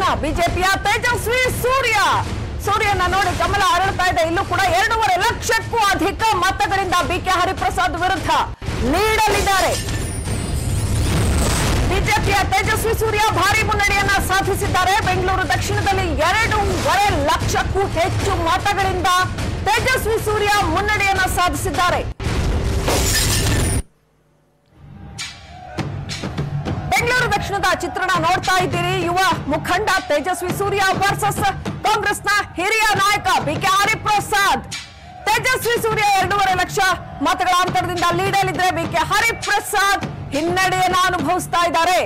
ಬಿಜೆಪಿಯ ತೇಜಸ್ವಿ ಸೂರ್ಯ ಸೂರ್ಯನ ನೋಡಿ ಕಮಲ ಅರಳ್ತಾ ಇದೆ ಇಲ್ಲೂ ಕೂಡ ಎರಡೂವರೆ ಲಕ್ಷಕ್ಕೂ ಅಧಿಕ ಮತಗಳಿಂದ ಬಿಕೆ ಹರಿಪ್ರಸಾದ್ ವಿರುದ್ಧ ನೀಡಲಿದ್ದಾರೆ ಬಿಜೆಪಿಯ ತೇಜಸ್ವಿ ಸೂರ್ಯ ಭಾರಿ ಮುನ್ನಡೆಯನ್ನ ಸಾಧಿಸಿದ್ದಾರೆ ಬೆಂಗಳೂರು ದಕ್ಷಿಣದಲ್ಲಿ ಎರಡೂವರೆ ಲಕ್ಷಕ್ಕೂ ಹೆಚ್ಚು ಮತಗಳಿಂದ ತೇಜಸ್ವಿ ಸೂರ್ಯ ಮುನ್ನಡೆಯನ್ನ ಸಾಧಿಸಿದ್ದಾರೆ ಬೆಂಗಳೂರು ದಕ್ಷಿಣದ ಚಿತ್ರಣ ನೋಡ್ತಾ ಇದ್ದೀರಿ ಯುವ ಮುಖಂಡ ತೇಜಸ್ವಿ ಸೂರ್ಯ ವರ್ಸಸ್ ಕಾಂಗ್ರೆಸ್ನ ಹಿರಿಯ ನಾಯಕ ಬಿಕೆ ಹರಿಪ್ರಸಾದ್ ತೇಜಸ್ವಿ ಸೂರ್ಯ ಎರಡೂವರೆ ಲಕ್ಷ ಮತಗಳ ಅಂತರದಿಂದ ಲೀಡಲ್ಲಿದ್ರೆ ಬಿಕೆ ಹರಿಪ್ರಸಾದ್ ಹಿನ್ನಡೆಯನ್ನ ಅನುಭವಿಸ್ತಾ ಇದ್ದಾರೆ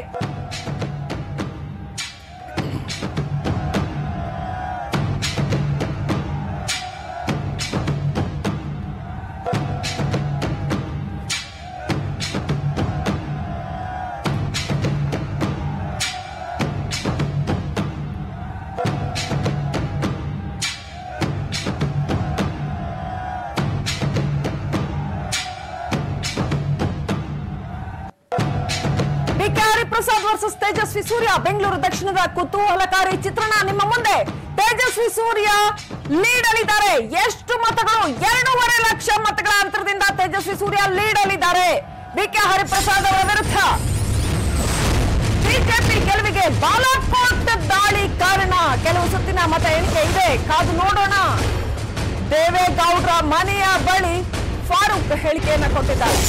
ಬಿಕೆ ಹರಿಪ್ರಸಾದ್ ವರ್ಸಸ್ ತೇಜಸ್ವಿ ಸೂರ್ಯ ಬೆಂಗಳೂರು ದಕ್ಷಿಣದ ಕುತೂಹಲಕಾರಿ ಚಿತ್ರಣ ನಿಮ್ಮ ಮುಂದೆ ತೇಜಸ್ವಿ ಸೂರ್ಯ ಲೀಡಲಿದ್ದಾರೆ ಎಷ್ಟು ಮತಗಳು ಎರಡೂವರೆ ಲಕ್ಷ ಮತಗಳ ಅಂತರದಿಂದ ತೇಜಸ್ವಿ ಸೂರ್ಯ ಲೀಡಲಿದ್ದಾರೆ ಬಿಕೆ ಹರಿಪ್ರಸಾದ್ ಅವರ ವಿರುದ್ಧ ಬಿಜೆಪಿ ಗೆಲುವಿಗೆ ಬಾಲಾಕೋಟ್ ದಾಳಿ ಕಾರಣ ಕೆಲವು ಸುತ್ತಿನ ಮತ ಎಣಿಕೆ ಇದೆ ಕಾದು ನೋಡೋಣ ದೇವೇಗೌಡರ ಮನೆಯ ಬಳಿ ಫಾರೂಕ್ ಹೇಳಿಕೆಯನ್ನ ಕೊಟ್ಟಿದ್ದಾರೆ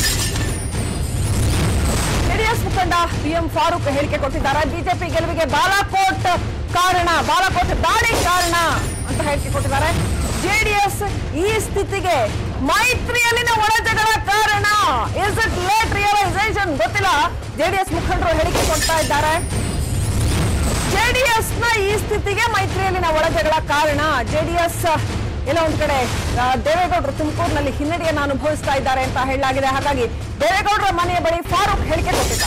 ಜೆಡಿಎಸ್ ಮುಖಂಡ ಬಿಎಂ ಫಾರೂಕ್ ಹೇಳಿಕೆ ಕೊಟ್ಟಿದ್ದಾರೆ ಬಿಜೆಪಿ ಗೆಲುವಿಗೆ ಬಾಲಾಕೋಟ್ ಕಾರಣ ಬಾಲಾಕೋಟ್ ದಾಳಿ ಕಾರಣ ಅಂತ ಹೇಳಿಕೆ ಕೊಟ್ಟಿದ್ದಾರೆ ಜೆಡಿಎಸ್ ಈ ಸ್ಥಿತಿಗೆ ಮೈತ್ರಿಯಲ್ಲಿನ ಒಳಜಗಳ ಕಾರಣ ಇಸ್ ಇಟ್ ಲೇಟ್ ರಿಯಲೈಸೇಷನ್ ಗೊತ್ತಿಲ್ಲ ಜೆಡಿಎಸ್ ಮುಖಂಡರು ಹೇಳಿಕೆ ಕೊಡ್ತಾ ಇದ್ದಾರೆ ಜೆಡಿಎಸ್ ನ ಈ ಸ್ಥಿತಿಗೆ ಮೈತ್ರಿಯಲ್ಲಿನ ಒಳಜಗಳ ಕಾರಣ ಜೆಡಿಎಸ್ ಎಲ್ಲ ಒಂದ್ ಕಡೆ ಆ, ದೇವೇಗೌಡರು ತುಮಕೂರಿನಲ್ಲಿ ಹಿನ್ನಡೆಯನ್ನು ಅನುಭವಿಸ್ತಾ ಇದ್ದಾರೆ ಅಂತ ಹೇಳಲಾಗಿದೆ ಹಾಗಾಗಿ ದೇವೇಗೌಡರ ಮನೆಯ ಬಳಿ ಫಾರೂಕ್ ಹೇಳಿಕೆ ಕೊಟ್ಟಿದ್ದಾರೆ